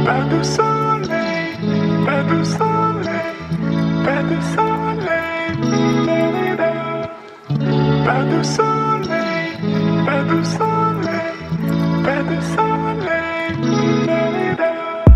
Pas de soleil, pas de soleil, pas de soleil, da-da-da. Pas de soleil, pas de soleil, pas de soleil, da-da-da.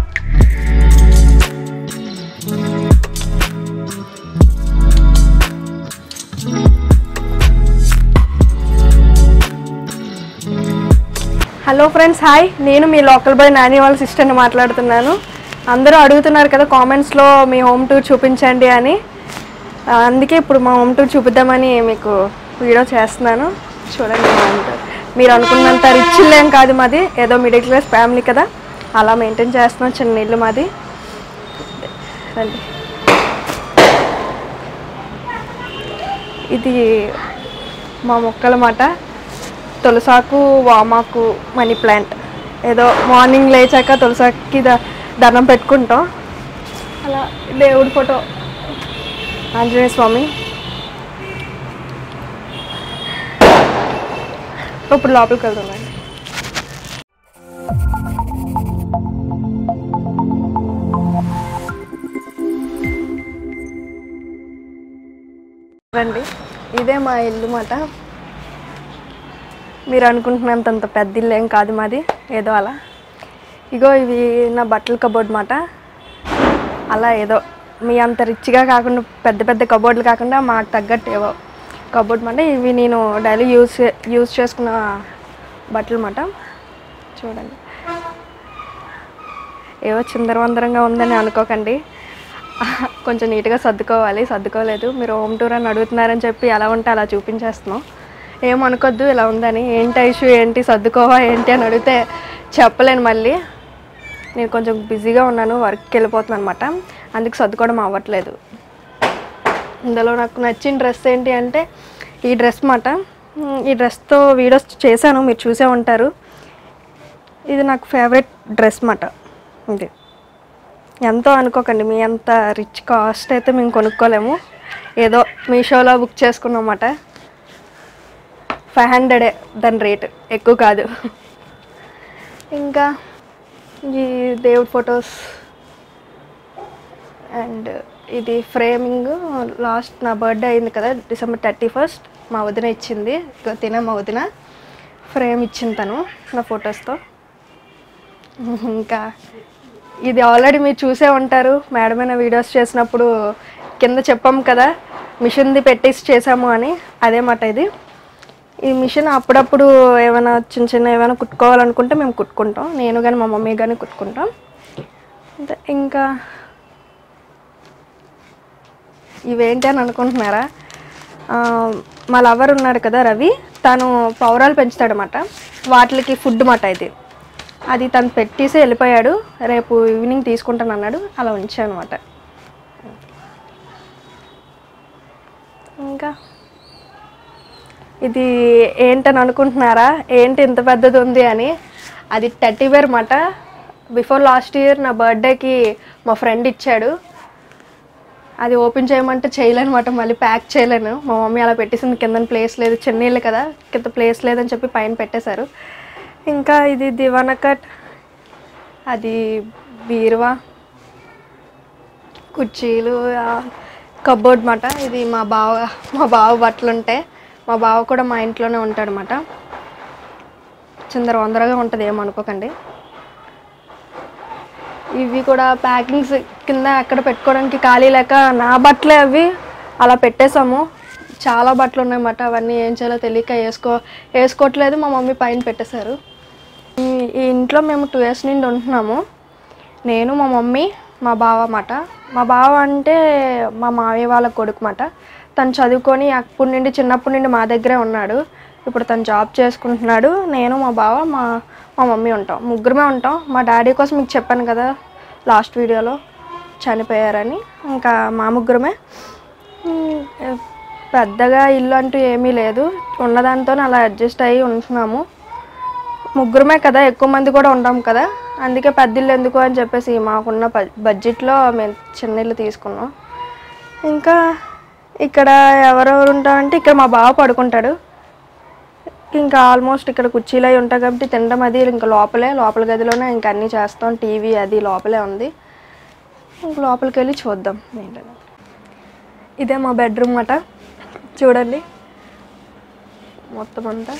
Hello friends hi నేను మీ local boy Nani వాళ్ళ సిస్టర్ని మాట్లాడుతున్నాను అందరూ అడుగుతున్నారు కదా కామెంట్స్లో మీ హోమ్ టూర్ చూపించండి అని ఆ, అందుకే ఇప్పుడు మా హోమ్ టూర్ చూపిద్దామని మీకు వీడియో చేస్తున్నాను చూడండి మా home tour. మీరు అనుకున్నంత రిచ్ ఏం కాదు మాది ఏదో మిడిల్ క్లాస్ ఫ్యామిలీ కదా అలా మెయింటైన్ చేస్తున్నాం చిన్న ఇల్లు మాది రండి ఇది మా మొక్కల మాట తులసాకు వామాకు మనీ ప్లాంట్ ఏదో మార్నింగ్ లేచాక తులసాకి ద దండం పెట్టుకుంటాం అలా దేవుడి ఫోటో ఆంజనేయ స్వామి ఇప్పుడు లోపలికి వెళ్తున్నాండి రండి ఇదే మా ఇల్లు మాట మీరు అనుకుంటున్నంత అంత పెద్ద ఇల్లు ఏం కాదు మాది ఏదో అలా ఇగో ఇవి నా బట్టల కబోర్డ్ మాట అలా ఏదో మీ అంత రిచ్గా కాకుండా పెద్ద పెద్ద కబోర్డ్లు కాకుండా మాకు తగ్గట్టు ఏవో కబోర్డ్ మాట ఇవి నేను డైలీ యూస్ యూస్ చేసుకున్న బట్టలు మాట చూడండి ఏవో చిందరవందరంగా ఉందని అనుకోకండి కొంచెం నీట్గా సర్దుకోవాలి సర్దుకోలేదు మీరు హోమ్ టూర్ అని అడుగుతున్నారని చెప్పి ఎలా ఉంటే అలా చూపించేస్తున్నాం ఏం అనుకోద్దు ఇలా ఉందని ఏంటి ఇష్యూ ఏంటి సర్దుకోవా ఏంటి అని అడిగితే చెప్పలేను మళ్ళీ నేను కొంచెం బిజీగా ఉన్నాను వర్క్కి వెళ్ళిపోతున్నాను అనమాట అందుకు సర్దుకోవడం అవ్వట్లేదు ఇందులో నాకు నచ్చిన డ్రెస్ ఏంటి అంటే ఈ డ్రెస్ మాట ఉమ్, ఈ డ్రెస్తో వీడియోస్ చేశాను మీరు చూసే ఉంటారు ఇది నాకు ఫేవరెట్ డ్రెస్ మాట ఇది ఎంతో అనుకోకండి మీ అంత రిచ్ కాస్ట్ అయితే మేము కొనుక్కోలేము ఏదో మీషోలో బుక్ చేసుకున్నామాట ఫైవ్ హండ్రెడే దాని రేట్ ఎక్కువ కాదు ఇంకా ఈ దేవుడి ఫొటోస్ అండ్ ఇది ఫ్రేమింగ్ లాస్ట్ నా బర్త్డే అయింది కదా డిసెంబర్ థర్టీ ఫస్ట్ మా వదిన ఇచ్చింది ఇగో తినే మా వదిన ఫ్రేమ్ ఇచ్చింది తను నా ఫొటోస్తో ఇంకా ఇది ఆల్రెడీ మీరు చూసే ఉంటారు మేడమైన వీడియోస్ చేసినప్పుడు కింద చెప్పాము కదా మిషన్ది పెట్టేసి చేసాము అని అదే మాట ఇది ఈ మిషన్ అప్పుడప్పుడు ఏమైనా చిన్న చిన్న ఏమైనా కుట్టుకోవాలనుకుంటే మేము కుట్టుకుంటాం నేను కానీ మా మమ్మీ కానీ కుట్టుకుంటాం అంతే ఇంకా ఇవేంటి అని అనుకుంటున్నారా ఆ, మా లవర్ ఉన్నాడు కదా రవి తను పౌరాలు పెంచుతాడనమాట వాటికి ఫుడ్ మాట ఇది అది తను పెట్టేసి వెళ్ళిపోయాడు రేపు ఈవినింగ్ తీసుకుంటాను అన్నాడు అలా ఉంచాను అనమాట ఇంకా ఇది ఏంటని అనుకుంటున్నారా ఏంటి ఇంత పెద్దది ఉంది అని అది థర్టీ వేర్ మాట బిఫోర్ లాస్ట్ ఇయర్ నా బర్త్డేకి మా ఫ్రెండ్ ఇచ్చాడు అది ఓపెన్ చేయమంటే చేయలేనమాట మళ్ళీ ప్యాక్ చేయలేను మా మమ్మీ అలా పెట్టేసింది కింద ప్లేస్ లేదు చిన్న ఇల్లు కదా కింద ప్లేస్ లేదని చెప్పి పైన పెట్టేశారు ఇంకా ఇది దివానా కట్ అది బీరువా కుర్చీలు కబోర్డ్ మాట ఇది మా బావ మా బావ బట్టలు ఉంటాయి మా బావ కూడా మా ఇంట్లోనే ఉంటాడనమాట చిందర వందరగా ఉంటుంది ఏమనుకోకండి ఇవి కూడా ప్యాకింగ్స్ కింద ఎక్కడ పెట్టుకోవడానికి ఖాళీ లేక నా బట్టలే అవి అలా పెట్టేసాము చాలా బట్టలు ఉన్నాయన్నమాట అవన్నీ ఏం చేయాలో తెలియక వేసుకో వేసుకోవట్లేదు మా మమ్మీ పైన పెట్టేశారు ఈ ఈ ఇంట్లో మేము టూ ఇయర్స్ నుండి ఉంటున్నాము నేను మా మమ్మీ మా బావ మాట మా బావ అంటే మా మావయ్య వాళ్ళ కొడుకు మాట తను చదువుకొని అప్పటి నుండి చిన్నప్పటి నుండి మా దగ్గరే ఉన్నాడు ఇప్పుడు తను జాబ్ చేసుకుంటున్నాడు నేను మా బావ మా మా మమ్మీ ఉంటాం ముగ్గురమే ఉంటాం మా డాడీ కోసం మీకు చెప్పాను కదా లాస్ట్ వీడియోలో చనిపోయారని ఇంకా మా ముగ్గురమే ఉమ్, పెద్దగా ఇల్లు అంటూ ఏమీ లేదు ఉన్నదాంతో అలా అడ్జస్ట్ అయ్యి ఉంటున్నాము ముగ్గురమే కదా ఎక్కువ మంది కూడా ఉంటాం కదా అందుకే పెద్ద ఇల్లు ఎందుకు అని చెప్పేసి మాకున్న బ- బడ్జెట్లో మేము చిన్న ఇల్లు తీసుకున్నాం ఇంకా ఇక్కడ ఎవరెవరు ఉంటామంటే ఇక్కడ మా బావ పడుకుంటాడు ఇంకా ఆల్మోస్ట్ ఇక్కడ కుర్చీలు అవి ఉంటాయి కాబట్టి తినడం అది ఇంకా లోపలే లోపల గదిలోనే ఇంకా అన్నీ చేస్తాం టీవీ అది లోపలే ఉంది ఇంక లోపలికి వెళ్ళి చూద్దాం ఏంటని ఇదే మా బెడ్రూమ్ అట చూడండి మొత్తం అంతా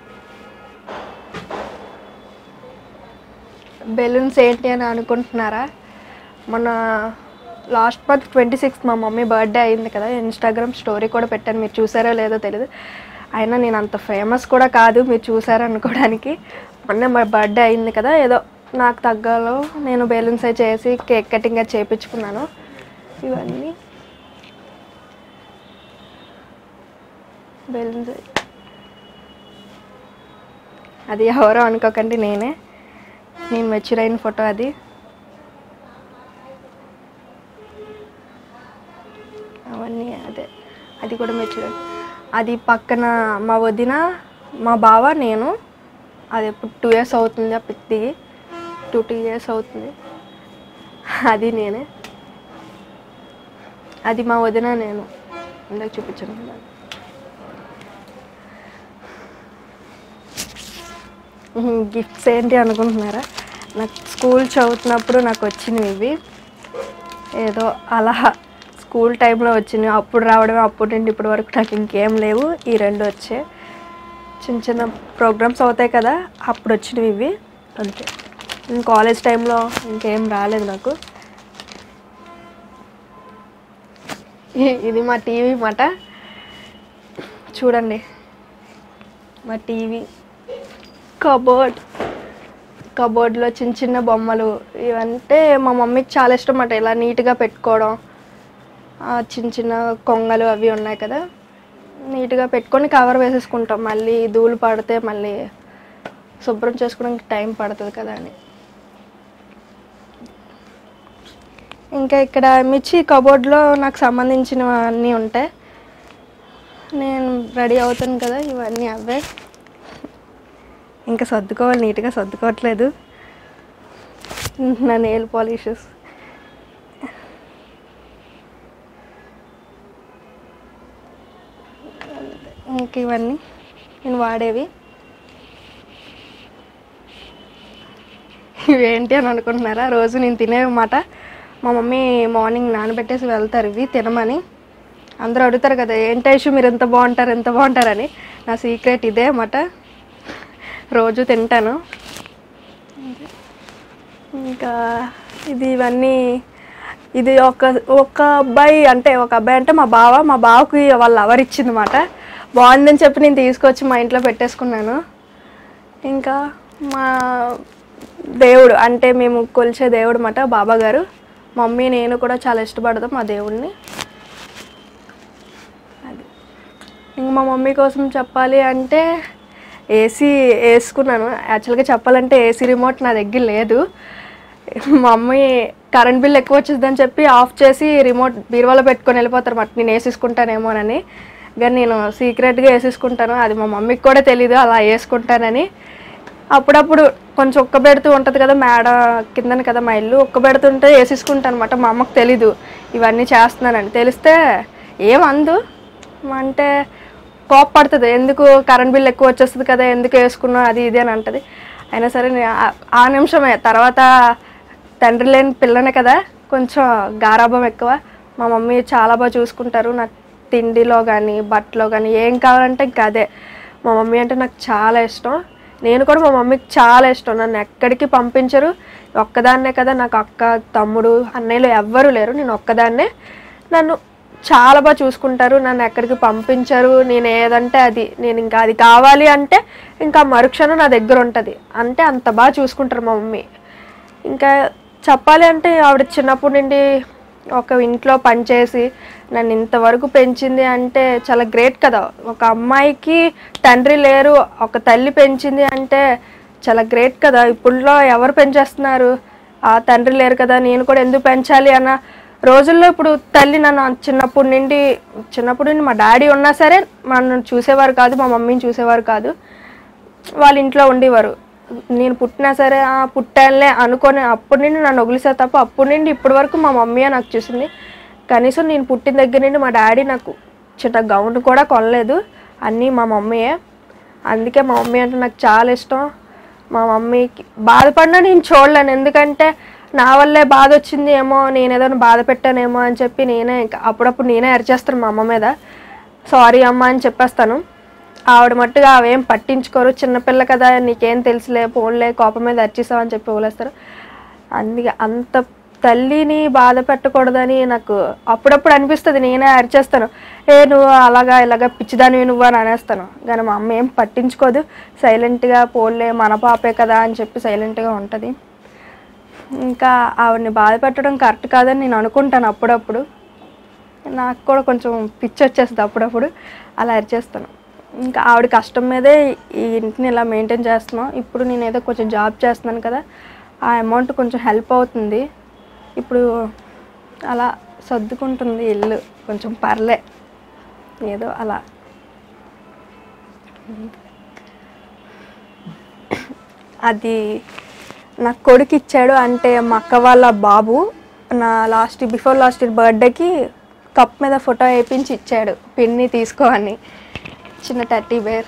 బెలూన్స్ ఏంటి అని అనుకుంటున్నారా మన లాస్ట్ మంత్ ట్వంటీ సిక్స్త్ మా మమ్మీ బర్త్డే అయింది కదా ఇన్స్టాగ్రామ్ స్టోరీ కూడా పెట్టాను మీరు చూసారో లేదో తెలియదు అయినా నేను అంత ఫేమస్ కూడా కాదు మీరు చూసారు అనుకోవడానికి మొన్న మా బర్త్డే అయింది కదా ఏదో నాకు తగ్గలో నేను బెలూన్స్ అవి చేసి కేక్ కటింగ్ అది చేయించుకున్నాను ఇవన్నీ బెలూన్స్ అది ఎవరో అనుకోకండి నేనే నేను మెచ్యూర్ అయిన ఫోటో అది అవన్నీ అదే అది కూడా మెచ్యూర్ అది పక్కన మా వదిన మా బావ నేను అది ఇప్పుడు టూ ఇయర్స్ అవుతుంది ఆ పిక్ దిగి టూ టూ ఇయర్స్ అవుతుంది అది నేనే అది మా వదిన నేను ఇందాక చూపించాను కదా గిఫ్ట్స్ ఏంటి అనుకుంటున్నారా నాకు స్కూల్ చదువుతున్నప్పుడు నాకు వచ్చినవి ఇవి ఏదో అలా స్కూల్ టైంలో వచ్చినాయి అప్పుడు రావడమే అప్పటి నుండి ఇప్పటి వరకు నాకు ఇంకేం లేవు ఈ రెండు వచ్చాయి చిన్న చిన్న ప్రోగ్రామ్స్ అవుతాయి కదా అప్పుడు వచ్చినవి ఇవి అంతే ఇంకా కాలేజ్ టైంలో ఇంకేం రాలేదు నాకు ఇ- ఇది మా టీవీ మాట చూడండి మా టీవీ కబోర్డ్ కబోర్డ్లో చిన్న చిన్న బొమ్మలు ఇవంటే మా మమ్మీకి చాలా ఇష్టం అన్నమాట ఇలా నీట్గా పెట్టుకోవడం ఆ చిన్న చిన్న కొంగలు అవి ఉన్నాయి కదా నీట్గా పెట్టుకొని కవర్ వేసేసుకుంటాం మళ్ళీ ధూళి పడితే మళ్ళీ శుభ్రం చేసుకోవడానికి టైం పడుతుంది కదా అని ఇంకా ఇక్కడ మిర్చి కబోర్డ్లో నాకు సంబంధించినవన్నీ ఉంటాయి నేను రెడీ అవుతాను కదా ఇవన్నీ అవే ఇంకా సర్దుకోవాలి నీట్గా సర్దుకోవట్లేదు నా నెయిల్ పాలిషెస్ ఇంక ఇవన్నీ నేను వాడేవి ఇవేంటి అని అనుకుంటున్నారా రోజు నేను తినేవన్నమాట మా మమ్మీ మార్నింగ్ నానబెట్టేసి వెళ్తారు ఇవి తినమని అందరూ అడుగుతారు కదా ఏంటి ఇష్యూ మీరు ఎంత బాగుంటారు ఎంత బాగుంటారని నా సీక్రెట్ ఇదే అన్నమాట రోజు తింటాను ఇంకా ఇది ఇవన్నీ ఇది ఒక ఒక అబ్బాయి అంటే ఒక అబ్బాయి అంటే మా బావ మా బావకి వాళ్ళ లవర్ ఇచ్చిందన్నమాట బాగుందని చెప్పి నేను తీసుకొచ్చి మా ఇంట్లో పెట్టేసుకున్నాను ఇంకా మా దేవుడు అంటే మేము కొలిచే దేవుడు అన్నమాట బాబా గారు మమ్మీ నేను కూడా చాలా ఇష్టపడతాం మా దేవుడిని అది ఇంక మా మమ్మీ కోసం చెప్పాలి అంటే ఏసీ వేసుకున్నాను యాక్చువల్గా చెప్పాలంటే ఏసీ రిమోట్ నా దగ్గర లేదు మా మమ్మీ కరెంట్ బిల్ ఎక్కువ వచ్చిందని చెప్పి ఆఫ్ చేసి రిమోట్ బీరువాలో పెట్టుకొని వెళ్ళిపోతారు మాట నేను వేసేసుకుంటానేమోనని కానీ నేను సీక్రెట్గా వేసేసుకుంటాను అది మా మమ్మీకి కూడా తెలీదు అలా వేసుకుంటానని అప్పుడప్పుడు కొంచెం ఒక్క పెడుతూ ఉంటుంది కదా మేడ కిందన కదా మా ఇల్లు ఒక్క పెడుతుంటే వేసేసుకుంటాను అనమాట మా అమ్మకి తెలీదు ఇవన్నీ చేస్తున్నానని తెలిస్తే ఏమందు అంటే కోప్పడుతుంది ఎందుకు కరెంట్ బిల్ ఎక్కువ వచ్చేస్తుంది కదా ఎందుకు వేసుకున్నావు అది ఇది అని అంటది అయినా సరే నేను ఆ- ఆ నిమిషమే తర్వాత తండ్రి లేని పిల్లనే కదా కొంచెం గారాభం ఎక్కువ మా మమ్మీ చాలా బాగా చూసుకుంటారు నాకు తిండిలో కానీ బట్టలో కానీ ఏం కావాలంటే ఇంకా అదే మా మమ్మీ అంటే నాకు చాలా ఇష్టం నేను కూడా మా మమ్మీకి చాలా ఇష్టం నన్ను ఎక్కడికి పంపించరు ఒక్కదాన్నే కదా నాకు అక్క తమ్ముడు అన్నయ్యలు ఎవ్వరూ లేరు నేను ఒక్కదాన్నే నన్ను చాలా బాగా చూసుకుంటారు నన్ను ఎక్కడికి పంపించరు నేను ఏదంటే అది నేను ఇంకా అది కావాలి అంటే ఇంకా మరుక్షణం నా దగ్గర ఉంటుంది అంటే అంత బాగా చూసుకుంటారు మా మమ్మీ ఇంకా చెప్పాలి అంటే ఆవిడ చిన్నప్పటి నుండి ఒక ఇంట్లో పనిచేసి నన్ను ఇంతవరకు పెంచింది అంటే చాలా గ్రేట్ కదా ఒక అమ్మాయికి తండ్రి లేరు ఒక తల్లి పెంచింది అంటే చాలా గ్రేట్ కదా ఇప్పుడులో ఎవరు పెంచేస్తున్నారు ఆ తండ్రి లేరు కదా నేను కూడా ఎందుకు పెంచాలి అన్న రోజుల్లో ఇప్పుడు తల్లి నన్ను చిన్నప్పటి నుండి చిన్నప్పటి నుండి మా డాడీ ఉన్నా సరే నన్ను చూసేవారు కాదు మా మమ్మీని చూసేవారు కాదు వాళ్ళ ఇంట్లో ఉండేవారు నేను పుట్టినా సరే ఆ పుట్టానులే అనుకొని అప్పటి నుండి నన్ను వదిలేసా తప్ప అప్పటి నుండి ఇప్పటి వరకు మా మమ్మీయే నాకు చూసింది కనీసం నేను పుట్టిన దగ్గర నుండి మా డాడీ నాకు చిన్న గౌన్ కూడా కొనలేదు అన్నీ మా మమ్మీయే అందుకే మా మమ్మీ అంటే నాకు చాలా ఇష్టం మా మమ్మీకి బాధపడినా నేను చూడలేను ఎందుకంటే నా వల్లే బాధ వచ్చింది ఏమో నేను ఏదైనా బాధ పెట్టానేమో అని చెప్పి నేనే ఇంకా అప్పుడప్పుడు నేనే అరిచేస్తాను మా అమ్మ మీద సారీ అమ్మ అని చెప్పేస్తాను ఆవిడ మట్టుగా అవేం పట్టించుకోరు చిన్నపిల్ల కదా నీకేం తెలుసులే పోన్లే కోపం మీద అరిచేసావు అని చెప్పి వదిలేస్తారు అందుకే అంత తల్లిని బాధ పెట్టకూడదని నాకు అప్పుడప్పుడు అనిపిస్తుంది నేనే అరిచేస్తాను ఏ నువ్వు అలాగా ఇలాగా పిచ్చిదానివి నువ్వు అని అనేస్తాను కానీ మా అమ్మ ఏం పట్టించుకోదు సైలెంట్గా పోన్లే మన పాపే కదా అని చెప్పి సైలెంట్గా ఉంటుంది ఇంకా ఆవిడని బాధ పెట్టడం కరెక్ట్ కాదని నేను అనుకుంటాను అప్పుడప్పుడు నాకు కూడా కొంచెం పిచ్చి వచ్చేస్తుంది అప్పుడప్పుడు అలా అరిచేస్తాను ఇంకా ఆవిడ కష్టం మీదే ఈ ఇంటిని ఇలా మెయింటైన్ చేస్తున్నాం ఇప్పుడు నేను ఏదో కొంచెం జాబ్ చేస్తున్నాను కదా ఆ అమౌంట్ కొంచెం హెల్ప్ అవుతుంది ఇప్పుడు అలా సర్దుకుంటుంది ఇల్లు కొంచెం పర్లే ఏదో అలా అది నా కొడుకు ఇచ్చాడు అంటే మా అక్క వాళ్ళ బాబు నా లాస్ట్ బిఫోర్ లాస్ట్ ఇయర్ బర్త్డేకి కప్ మీద ఫోటో వేయించి ఇచ్చాడు పిన్ని తీసుకో అని చిన్న టర్టీ బేర్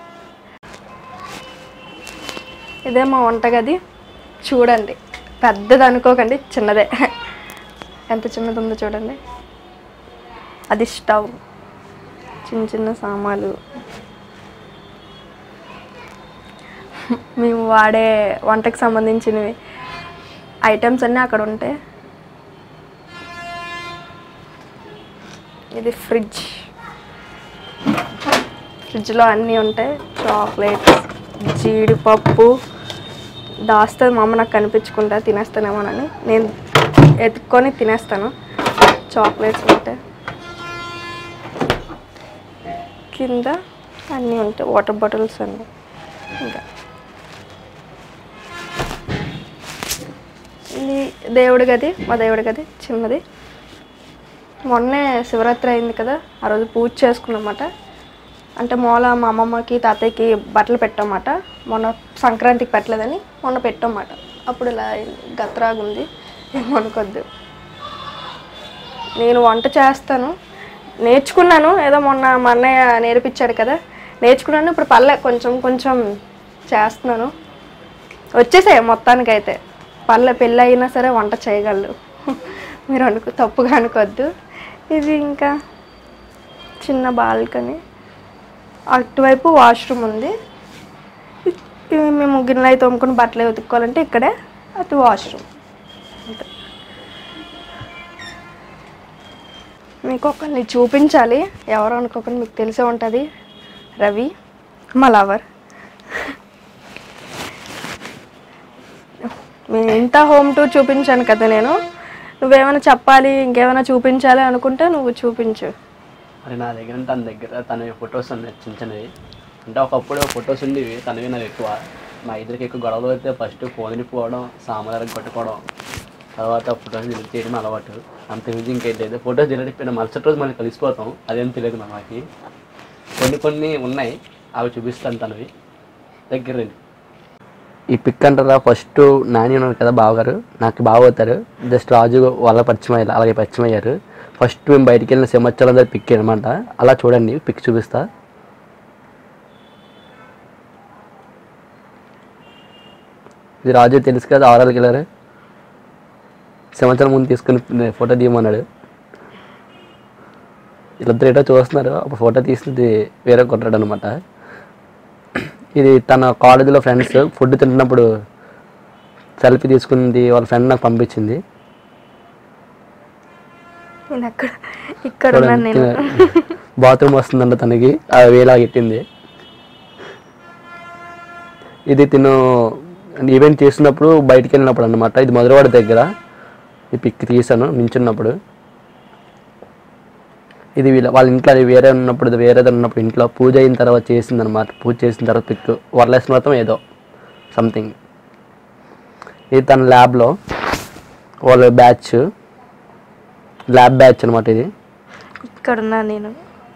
ఇదే మా వంటగది చూడండి పెద్దది అనుకోకండి చిన్నదే ఎంత చిన్నది ఉందో చూడండి అది స్టవ్ చిన్న చిన్న సామాన్లు మేము వాడే వంటకు సంబంధించినవి ఐటమ్స్ అన్నీ అక్కడ ఉంటాయి ఇది ఫ్రిడ్జ్ ఫ్రిడ్జ్లో అన్నీ ఉంటాయి చాక్లెట్స్ జీడిపప్పు దాస్తుంది మా అమ్మ నాకు కనిపించుకుంటా తినేస్తానేమోనని నేను ఎత్తుక్కొని తినేస్తాను చాక్లెట్స్ ఉంటాయి కింద అన్నీ ఉంటాయి వాటర్ బాటిల్స్ అన్నీ ఇంకా ఇది దేవుడి గది మా దేవుడి గది చిన్నది మొన్నే శివరాత్రి అయింది కదా ఆ రోజు పూజ చేసుకున్నమాట అంటే మూల మా అమ్మమ్మకి తాతయ్యకి బట్టలు పెట్టామాట మొన్న సంక్రాంతికి పెట్టలేదని మొన్న పెట్టామాట అప్పుడు ఇలా అయింది. గత్రాగుంది ఏమనుకోద్దు నేను వంట చేస్తాను నేర్చుకున్నాను ఏదో మొన్న మా అన్నయ్య నేర్పించాడు కదా నేర్చుకున్నాను ఇప్పుడు పర్లే కొంచెం కొంచెం చేస్తున్నాను వచ్చేసాయి మొత్తానికైతే పర్లే పెళ్ళి అయినా సరే వంట చేయగలరు మీరు అనుకో తప్పుగా అనుకోవద్దు ఇది ఇంకా చిన్న బాల్కనీ అటువైపు వాష్రూమ్ ఉంది ఇవి మేము గిన్నెలు అయితే తోముకుని బట్టలు ఉతుక్కోవాలంటే ఇక్కడే అటు వాష్రూమ్ అంతే మీకు ఒకరిని చూపించాలి ఎవరు అనుకోకుండా మీకు తెలిసే ఉంటుంది రవి మా లవర్ నేను ఇంత హోమ్ టూర్ చూపించాను కదా నేను నువ్వేమైనా చెప్పాలి ఇంకేమైనా చూపించాలి అనుకుంటే నువ్వు చూపించు మరి నా దగ్గర తన దగ్గర తన ఫొటోస్ ఉన్నాయి చిన్న చిన్నవి అంటే ఒకప్పుడు ఫొటోస్ ఉండేవి తనవి నాకు ఎక్కువ మా ఇద్దరికి ఎక్కువ గొడవలు అయితే ఫస్ట్ ఫోన్ పోవడం సామాన్లు కొట్టుకోవడం తర్వాత ఫొటోస్ డిలీట్ చేయడం అలవాటు అంత ఈజీ ఇంకేం లేదు ఫొటోస్ డిలీట్ అయిపోయిన మరుసటి రోజు మళ్ళీ కలిసిపోతాం అదేం తెలియదు మనకి కొన్ని కొన్ని ఉన్నాయి అవి చూపిస్తాను తనవి దగ్గర రండి ఈ పిక్ అంటారా ఫస్ట్ నాని ఉన్నారు కదా బావగారు నాకు బావ అవుతారు జస్ట్ రాజు వాళ్ళ పరిచయం అయ్యారు అలాగే పరిచయం అయ్యారు ఫస్ట్ మేము బయటికి వెళ్ళిన సింహాచలం దగ్గర పిక్ అనమాట అలా చూడండి పిక్ చూపిస్తా ఇది రాజు తెలుసు కదా ఆరాలకి వెళ్ళారు సింహాచలం ముందు తీసుకుని ఫోటో తీయమన్నాడు వీళ్ళిద్దరు ఏటో చూస్తున్నారు అప్పుడు ఫోటో తీసింది వేరే కొట్టాడు అనమాట ఇది తన కాలేజీలో ఫ్రెండ్స్ ఫుడ్ తింటున్నప్పుడు సెల్ఫీ తీసుకుంది వాళ్ళ ఫ్రెండ్ నాకు పంపించింది నేను అక్కడ ఇక్కడ ఉన్నాను నేను బాత్రూమ్ వస్తుందంట తనకి ఆ వేలా పెట్టింది ఇది తిను ఈవెంట్ చేసినప్పుడు బయటికి వెళ్ళినప్పుడు అనమాట ఇది మధురవాడ దగ్గర ఈ పిక్ తీసాను నించున్నప్పుడు ఇది వీళ్ళ వాళ్ళ ఇంట్లో అది వేరే ఉన్నప్పుడు ఇది వేరేది ఉన్నప్పుడు ఇంట్లో పూజ అయిన తర్వాత చేసింది అనమాట పూజ చేసిన తర్వాత పిక్ వరలక్ష్మి వ్రతం ఏదో సంథింగ్ ఇది తన ల్యాబ్లో వాళ్ళ బ్యాచ్ ల్యాబ్ బ్యాచ్ అనమాట ఇది ఇక్కడ ఉన్నాను నేను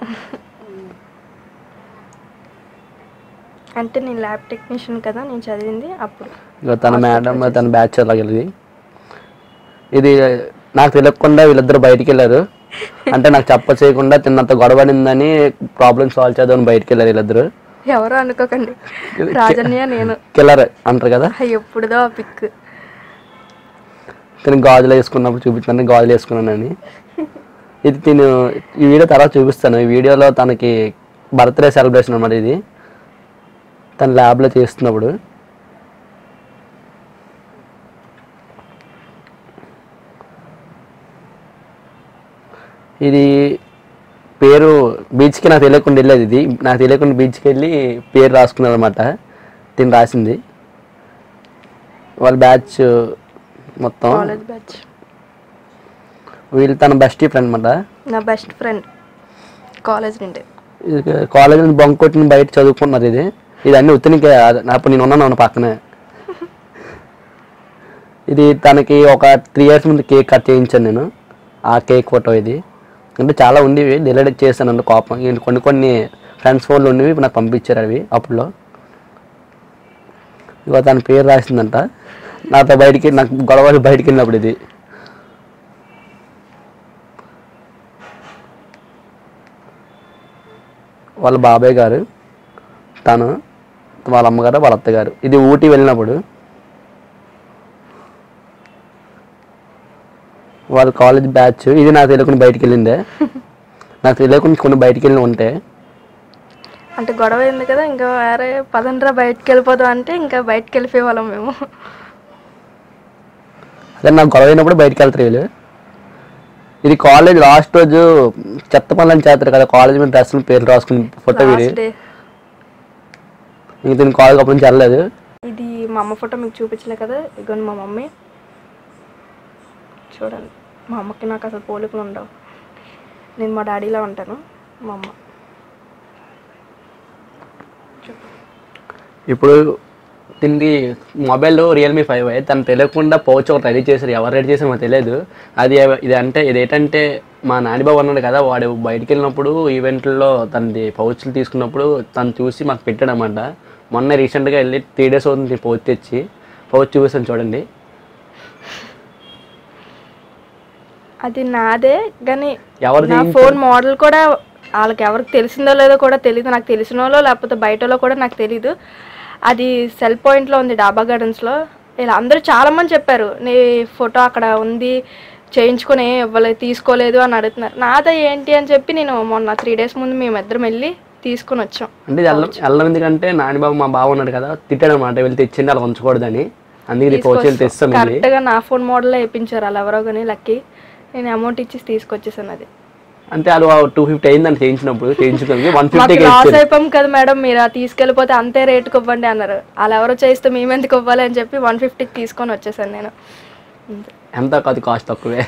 అంటే నేను ల్యాబ్ టెక్నీషియన్ కదా నేను చదివింది అప్పుడు ఇక తన మేడం తన బ్యాచ్ అలాగే వెళ్ళి ఇది నాకు తెలియకుండా వీళ్ళిద్దరు బయటికి వెళ్ళారు అంటే నాకు చెప్ప చేయకుండా తిన్నంత గొడవడిందని ప్రాబ్లమ్ సాల్వ్ చేద్దామని బయటికి వెళ్ళారు వీళ్ళిద్దరు ఎవరు అనుకోకండి రాజన్య నేను కిల్లర్ అంటారు కదా ఎప్పుడుదో ఆ పిక్ తిని గాజులు వేసుకున్నప్పుడు చూపించాను గాజులు వేసుకున్నానని ఇది తిను ఈ వీడియో తర్వాత చూపిస్తాను ఈ వీడియోలో తనకి బర్త్డే సెలబ్రేషన్ అన్నమాట ఇది తన ల్యాబ్లో చేస్తున్నప్పుడు ఇది పేరు బీచ్కి నాకు తెలియకుండా వెళ్ళేది ఇది నాకు తెలియకుండా బీచ్కి వెళ్ళి పేరు రాసుకున్నాను అనమాట దీన్ని రాసింది వాళ్ళ బ్యాచ్ మొత్తం కాలేజ్ బ్యాచ్ వీళ్ళు తన బెస్ట్ ఫ్రెండ్ అనమాట నా బెస్ట్ ఫ్రెండ్ కాలేజ్ నుండి కాలేజ్ నుంచి బంక్ కొట్టిన బయట చదువుకున్నారు ఇది ఇది అన్ని ఉత్తనికే అప్పుడు నేను ఉన్నాను అవును పక్కనే ఇది తనకి ఒక త్రీ ఇయర్స్ ముందు కేక్ కట్ చేయించాను నేను ఆ కేక్ ఫోటో ఇది అంటే చాలా ఉండేవి డిలీట్ చేశాను అండి కోపం ఇంక కొన్ని కొన్ని ఫ్రెండ్స్ ఫోన్లు ఉండేవి నాకు పంపించారు అవి అప్పుడులో ఇగో తన పేరు రాసిందంట నాతో బయటికి నాకు గొడవలు బయటికి వెళ్ళినప్పుడు ఇది వాళ్ళ బాబాయ్ గారు తను వాళ్ళ అమ్మగారు వాళ్ళ అత్తగారు ఇది ఊటీ వెళ్ళినప్పుడు వాళ్ళ కాలేజ్ బ్యాచ్ ఇది నాకు తెలియకుండా బయటికి వెళ్ళిందే నాకు తెలియకుండా కొన్ని బయటికి వెళ్ళి ఉంటే అంటే గొడవ అయింది కదా ఇంకా వేరే పదండ్రా బయటకు వెళ్ళిపోదాం అంటే ఇంకా బయటకు వెళ్ళిపోయేవాళ్ళం మేము అదే నాకు గొడవ అయినప్పుడు బయటికి వెళ్తారు వీళ్ళు ఇది కాలేజ్ లాస్ట్ రోజు చెత్త పనులను చేస్తారు కదా కాలేజ్ మీద డ్రెస్ పేర్లు రాసుకుని ఫోటో వీడి లాస్ట్ డే ఇంక దీని కాలేజ్ అప్పటి నుంచి వెళ్ళలేదు ఇది మా అమ్మ ఫోటో మీకు చూపించలే కదా ఇగోండి మా మమ్మీ చూడండి మా అమ్మకి నాకు అసలు పోలికలు ఉండవు నేను మా డాడీలా ఉంటాను మా అమ్మ ఇప్పుడు దీనికి మొబైల్ రియల్మీ ఫైవ్ అయ్యి తను తెలియకుండా పౌచ్ ఒకటి రెడీ చేశారు ఎవరు రెడీ చేసారో మాకు తెలియదు అది ఎవ- ఇది అంటే ఇది ఏంటంటే మా నానిబాబు అన్నాడు కదా వాడు బయటికి వెళ్ళినప్పుడు ఈవెంట్లో తనది పౌచ్లు తీసుకున్నప్పుడు తను చూసి మాకు పెట్టాడు అనమాట మొన్న రీసెంట్గా వెళ్ళి త్రీ డేస్ అవుతుంది పౌచ్ తెచ్చి పౌచ్ చూపిస్తాను చూడండి అది నాదే కానీ ఎవరిది నా ఫోన్ మోడల్ కూడా వాళ్ళకి ఎవరికి తెలిసిందో లేదో కూడా తెలియదు నాకు తెలిసిన వాళ్ళో లేకపోతే బయటలో కూడా నాకు తెలీదు అది సెల్ పాయింట్లో ఉంది డాబా గార్డెన్స్లో ఇలా అందరూ చాలామంది చెప్పారు నీ ఫోటో అక్కడ ఉంది చేయించుకొని ఇవ్వలేదు తీసుకోలేదు అని అడుగుతున్నారు నాదే ఏంటి అని చెప్పి నేను మొన్న త్రీ డేస్ ముందు మేమిద్దరం వెళ్ళి తీసుకొని వచ్చాం అంటే ఇది వెళ్ళ వెళ్ళడం ఎందుకంటే నానిబాబు మా బావ ఉన్నాడు కదా తిట్టాడు అనమాట వెళ్ళి తెచ్చిండి అలా ఉంచకూడదని అందుకే ఇది పౌచ్ వెళ్ళి తెస్తాం వెళ్ళి కరెక్ట్గా నా ఫోన్ మోడల్లో వేయించారు వాళ్ళు ఎవరో కానీ లక్కీ నేను అమౌంట్ ఇచ్చి తీసుకొచ్చేసాను అది అంటే అది టూ ఫిఫ్టీ అయిందని చేయించినప్పుడు చేయించుకుంది వన్ మాకు ఫిఫ్టీకి లాస్ అయిపోయాం కదా మేడం మీరు ఆ తీసుకెళ్ళిపోతే అంతే రేటుకి ఇవ్వండి అన్నారు వాళ్ళు ఎవరో చేస్తే మేము ఎందుకు ఇవ్వాలి అని చెప్పి వన్ ఫిఫ్టీకి తీసుకొని వచ్చేసాను నేను అంతే. ఎంత కాదు కాస్ట్ తక్కువే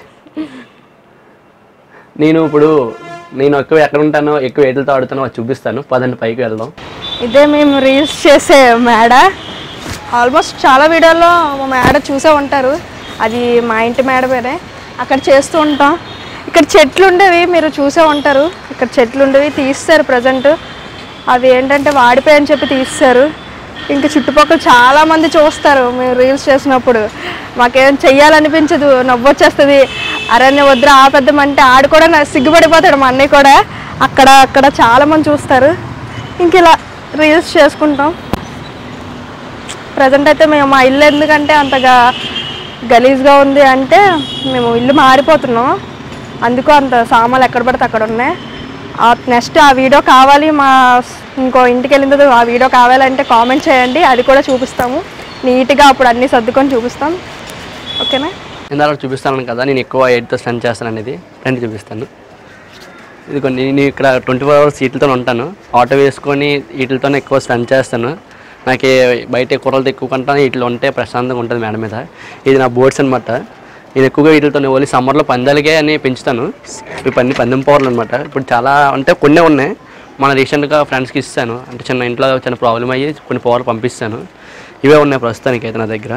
నేను ఇప్పుడు నేను ఎక్కువ ఎక్కడ ఉంటానో ఎక్కువ ఏట్లతో ఆడుతానో అది చూపిస్తాను పదండి పైకి వెళ్దాం ఇదే మేము రీల్స్ చేసే మేడ ఆల్మోస్ట్ చాలా వీడియోల్లో మా మేడ చూసే ఉంటారు అది మా ఇంటి మేడ పేరే అక్కడ చేస్తూ ఉంటాం ఇక్కడ చెట్లు ఉండేవి మీరు చూసే ఉంటారు ఇక్కడ చెట్లు ఉండేవి తీస్తారు ప్రజెంట్ అవి ఏంటంటే వాడిపోయని చెప్పి తీస్తారు ఇంకా చుట్టుపక్కల చాలా మంది చూస్తారు మేము రీల్స్ చేసినప్పుడు మాకేం చెయ్యాలనిపించదు నవ్వొచ్చేస్తుంది అరణ్య వద్ర ఆపెద్దమంటే ఆడు కూడా నా సిగ్గుపడిపోతాడు మా అన్నయ్య కూడా అక్కడ అక్కడ చాలా మంది చూస్తారు ఇంక ఇలా రీల్స్ చేసుకుంటాం ప్రజెంట్ అయితే మేము మా ఇల్లు ఎందుకంటే అంతగా గలీజ్గా ఉంది అంటే మేము ఇల్లు మారిపోతున్నాం అందుకు అంత సామాన్లు ఎక్కడ పడితే అక్కడ ఉన్నాయి నెక్స్ట్ ఆ వీడియో కావాలి మా ఇంకో ఇంటికి వెళ్ళిన తర్వాత ఆ వీడియో కావాలంటే కామెంట్ చేయండి అది కూడా చూపిస్తాము నీట్గా అప్పుడు అన్నీ సర్దుకొని చూపిస్తాం ఓకేనా ఇందాక చూపిస్తాను కదా నేను ఎక్కువ ఎయిట్తో స్పెండ్ చేస్తాను అనేది రండి చూపిస్తాను ఇది కొన్ని నేను ఇక్కడ ట్వంటీ ఫోర్ అవర్స్ వీటితో ఉంటాను ఆటో వేసుకొని వీటితోనే ఎక్కువ స్పెండ్ చేస్తాను నాకు ఏ- బయట కూరలతో ఎక్కువ కొంటాను వీటిలో ఉంటే ప్రశాంతంగా ఉంటుంది మేడం మీద ఇది నా బోర్డ్స్ అనమాట నేను ఎక్కువగా వీటితో ఓన్లీ సమ్మర్లో పందాలకే అని పెంచుతాను ఇవి పన్ని పందెం పవర్లు అనమాట ఇప్పుడు చాలా అంటే కొన్ని ఉన్నాయి మన రీసెంట్గా ఫ్రెండ్స్కి ఇస్తాను అంటే చిన్న ఇంట్లో చిన్న ప్రాబ్లం అయ్యి కొన్ని పవర్లు పంపిస్తాను ఇవే ఉన్నాయి ప్రస్తుతానికి అయితే నా దగ్గర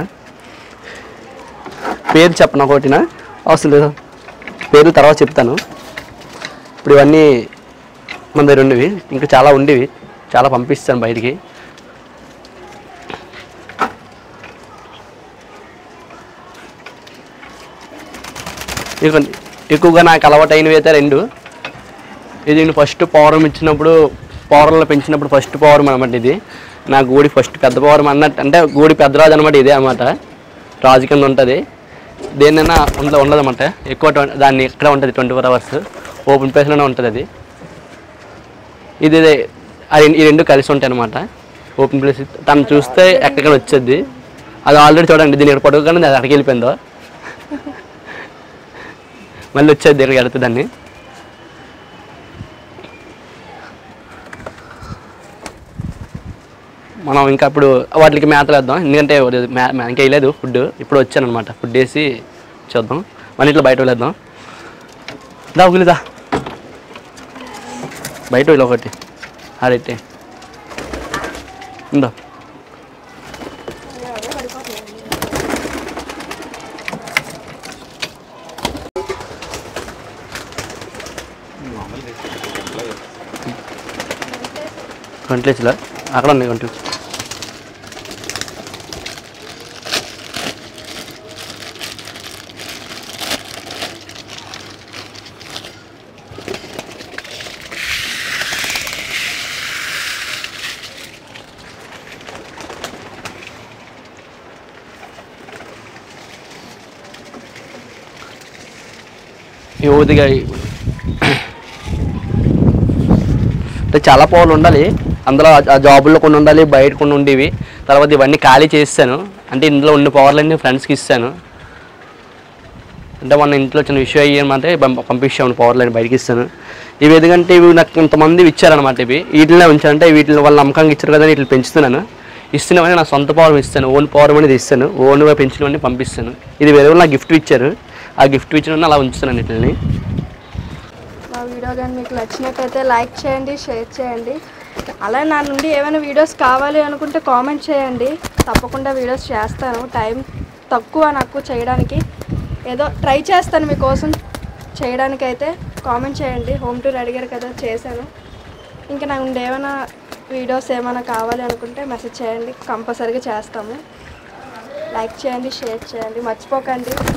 పేరు చెప్పను ఒకటినా అవసరం లేదు పేరు తర్వాత చెప్తాను ఇప్పుడు ఇవన్నీ మన దగ్గర ఉండేవి ఇంకా చాలా ఉండేవి చాలా పంపిస్తాను బయటికి ఇక ఎక్కువగా నాకు అలవాటు అయినవి అయితే రెండు ఇది నేను ఫస్ట్ పౌరం ఇచ్చినప్పుడు పవర్లో పెంచినప్పుడు ఫస్ట్ పవర్ అనమాట ఇది నా గూడి ఫస్ట్ పెద్ద పవర్ అన్నట్టు అంటే గూడి పెద్ద రాజు అనమాట ఇదే అనమాట రాజు కింద ఉంటుంది దేన్నైనా ఉండదు ఉండదన్నమాట ఎక్కువ ట్వం- దాన్ని ఇక్కడ ఉంటుంది ట్వంటీ ఫోర్ అవర్స్ ఓపెన్ ప్లేస్లోనే ఉంటుంది అది ఇది ఇదే ఆ రెండు- ఈ రెండు కలిసి ఉంటాయి అనమాట ఓపెన్ ప్లేస్ తను చూస్తే ఎక్కడికైనా వచ్చేది అది ఆల్రెడీ చూడండి దీని ఇక్కడ పడుకోగానే అది అక్కడికి వెళ్ళిపోయిందో మళ్ళీ వచ్చేది దగ్గరికి వెళ్తుంది దాన్ని మనం ఇంకా ఇప్పుడు వాటికి మేతలు వేద్దాం ఎందుకంటే మే- మే- ఇంకా వేయలేదు ఫుడ్ ఇప్పుడు వచ్చాను అనమాట ఫుడ్ వేసి చూద్దాం మన ఇట్లా బయట వెళ్ళేద్దాం దా ఉగిలిదా బయట వెళ్ళి ఒకటి ఆడైతే ఇందా గంటలేసులా అక్కడ ఉన్నాయి గంటలు యువతిగా అంటే చాలా పవర్లు ఉండాలి అందులో ఆ- ఆ జాబుల్లో కొన్ని ఉండాలి బయట కొన్ని ఉండేవి తర్వాత ఇవన్నీ ఖాళీ చేస్తాను అంటే ఇందులో ఉన్న పవర్లన్నీ ఫ్రెండ్స్కి ఇస్తాను అంటే మన ఇంట్లో చిన్న ఇష్యూ అయ్యేమంటే పంపించాము పవర్లని బయటకి ఇస్తాను ఇవి ఎందుకంటే ఇవి నాకు కొంతమంది ఇచ్చారనమాట ఇవి వీటినే ఉంచారంటే వీటిని వాళ్ళ నమ్మకంగా ఇచ్చారు కదా వీటిని పెంచుతున్నాను ఇస్తున్నామని నా సొంత పవర్ ఇస్తాను ఓన్ పవర్ అనేది ఇస్తాను ఓన్గా పెంచినవన్నీ పంపిస్తాను ఇది వేరే వాళ్ళు నాకు గిఫ్ట్ ఇచ్చారు ఆ గిఫ్ట్ ఇచ్చిన అలా ఉంచుతున్నాను వీటిని మా వీడియో కానీ మీకు నచ్చినట్టయితే లైక్ చేయండి షేర్ చేయండి అలాగే నా నుండి ఏమైనా వీడియోస్ కావాలి అనుకుంటే కామెంట్ చేయండి తప్పకుండా వీడియోస్ చేస్తాను టైం తక్కువ నాకు చేయడానికి ఏదో ట్రై చేస్తాను మీకోసం చేయడానికి అయితే కామెంట్ చేయండి హోమ్ టూర్ అడిగారు కదా చేశాను ఇంకా నా నుండి ఏమైనా వీడియోస్ ఏమైనా కావాలి అనుకుంటే మెసేజ్ చేయండి కంపల్సరీగా చేస్తాము లైక్ చేయండి షేర్ చేయండి మర్చిపోకండి